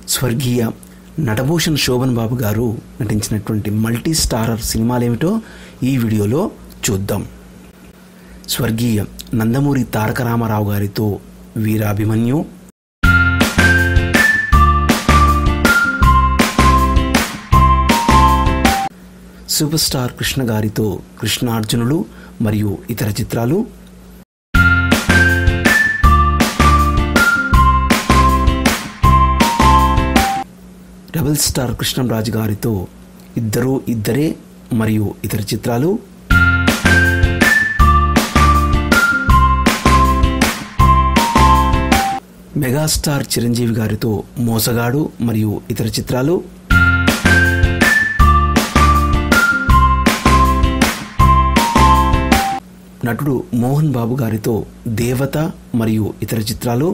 స్వర్గీయ నటభూషణ్ శోభన్ బాబు గారు నటించినటువంటి మల్టీ స్టారర్ సినిమాలేమిటో ఈ వీడియోలో చూద్దాం స్వర్గీయ నందమూరి తారక రామారావు గారితో వీరాభిమన్యు సూపర్ స్టార్ కృష్ణ గారితో కృష్ణార్జునులు మరియు ఇతర చిత్రాలు రెబల్ స్టార్ కృష్ణంరాజు గారితో ఇద్దరు ఇద్దరే మరియు ఇతర చిత్రాలు మెగాస్టార్ చిరంజీవి గారితో మోసగాడు మరియు ఇతర చిత్రాలు నటుడు మోహన్ బాబు గారితో దేవత మరియు ఇతర చిత్రాలు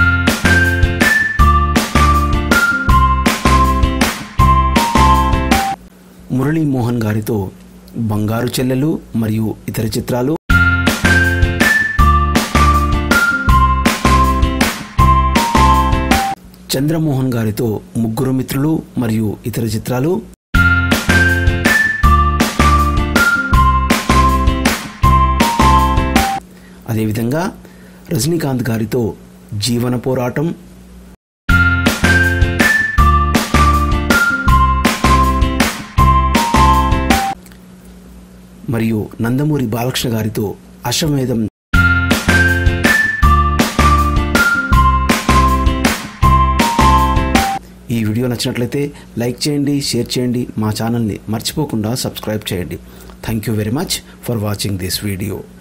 మురళీ మోహన్ గారితో బంగారు చెల్లెలు మరియు ఇతర చిత్రాలు చంద్రమోహన్ గారితో ముగ్గురు మిత్రులు మరియు ఇతర చిత్రాలు అదేవిధంగా రజనీకాంత్ గారితో జీవన పోరాటం మరియు నందమూరి బాలకృష్ణ గారితో అశ్వమేధం ఈ వీడియో నచ్చినట్లయితే లైక్ చేయండి షేర్ చేయండి మా ఛానల్ని మర్చిపోకుండా సబ్స్క్రైబ్ చేయండి thank you very much for watching this video